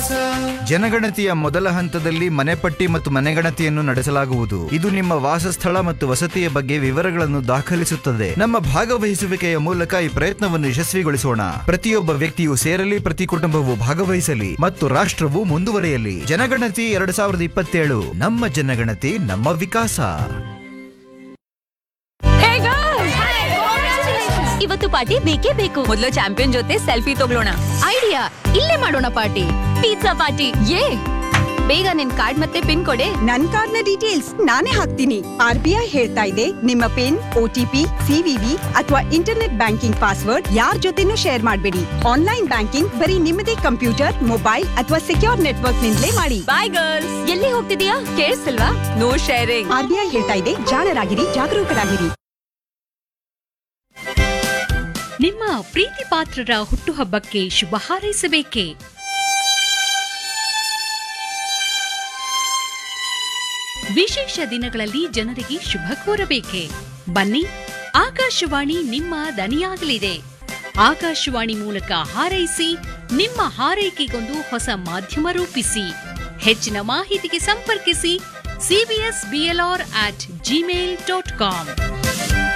ಜನಗಣತಿಯ ಮೊದಲ ಹಂತದಲ್ಲಿ ಮನೆಪಟ್ಟಿ ಮತ್ತು ಮನೆಗಣತಿಯನ್ನು ನಡೆಸಲಾಗುವುದು ಇದು ನಿಮ್ಮ ವಾಸಸ್ಥಳ ಮತ್ತು ವಸತಿಯ ಬಗ್ಗೆ ವಿವರಗಳನ್ನು ದಾಖಲಿಸುತ್ತದೆ ನಮ್ಮ ಭಾಗವಹಿಸುವಿಕೆಯ ಮೂಲಕ ಈ ಪ್ರಯತ್ನವನ್ನು ಯಶಸ್ವಿಗೊಳಿಸೋಣ ಪ್ರತಿಯೊಬ್ಬ ವ್ಯಕ್ತಿಯು ಸೇರಲಿ ಪ್ರತಿ ಕುಟುಂಬವು ಭಾಗವಹಿಸಲಿ ಮತ್ತು ರಾಷ್ಟ್ರವು ಮುಂದುವರಿಯಲಿ ಜನಗಣತಿ ಎರಡ್ ಸಾವಿರದ ಇಪ್ಪತ್ತೇಳು ನಮ್ಮ ಜನಗಣತಿ ನಮ್ಮ ವಿಕಾಸ ಇವತ್ತು ಪಾರ್ಟಿ ಬೇಕೇ ಬೇಕು ಮೊದಲು ಚಾಂಪಿಯನ್ ಜೊತೆ ಸೆಲ್ಫಿ ತಗೊಳ್ಳೋಣ ಐಡಿಯಾ ಇಲ್ಲೇ ಮಾಡೋಣ ಪಾರ್ಟಿ ಪಿಜ್ಜಾ ಪಾರ್ಟಿ ಯೇ ಬೇಗ ನಿನ್ ಕಾರ್ಡ್ ಮತ್ತೆ ಪಿನ್ ಕೊಡೆ ನನ್ ಕಾರ್ಡ್ನ ಡೀಟೇಲ್ಸ್ ನಾನೇ ಹಾಕ್ತೀನಿ ಆರ್ ಬಿ ಐ ಹೇಳ್ತಾ ಇದೆ ನಿಮ್ಮ ಪಿನ್ ಓಟಿಪಿ ಸಿವಿವಿ ಅಥವಾ ಇಂಟರ್ನೆಟ್ ಬ್ಯಾಂಕಿಂಗ್ ಪಾಸ್ವರ್ಡ್ ಯಾರ್ ಜೊತೆನೂ ಶೇರ್ ಮಾಡಬೇಡಿ ಆನ್ಲೈನ್ ಬ್ಯಾಂಕಿಂಗ್ ಬರೀ ನಿಮ್ಮದೇ ಕಂಪ್ಯೂಟರ್ ಮೊಬೈಲ್ ಅಥವಾ ಸೆಕ್ಯೂರ್ ನೆಟ್ವರ್ಕ್ ನಿಂದಲೇ ಮಾಡಿ ಬಾಯ್ ಗರ್ಲ್ಸ್ ಎಲ್ಲಿ ಹೋಗ್ತಿದೀಯಾ ಕೇಳಿಸ್ತಿಲ್ವಾ no sharing R B I ಹೇಳ್ತಾ ಇದೆ ಜಾಣರಾಗಿರಿ ಜಾಗರೂಕರಾಗಿರಿ ನಿಮ್ಮ ಪ್ರೀತಿ ಪಾತ್ರರ ಹುಟ್ಟುಹಬ್ಬಕ್ಕೆ ಶುಭ ಹಾರೈಸಬೇಕೇ ವಿಶೇಷ ದಿನಗಳಲ್ಲಿ ಜನರಿಗೆ ಶುಭ ಕೋರಬೇಕೆ ಬನ್ನಿ ಆಕಾಶವಾಣಿ ನಿಮ್ಮ ದನಿಯಾಗಲಿದೆ ಆಕಾಶವಾಣಿ ಮೂಲಕ ಹಾರೈಸಿ ನಿಮ್ಮ ಹಾರೈಕೆಗೊಂದು ಹೊಸ ಮಾಧ್ಯಮ ರೂಪಿಸಿ ಹೆಚ್ಚಿನ ಮಾಹಿತಿಗೆ ಸಂಪರ್ಕಿಸಿ CBS BLR at Gmail dot com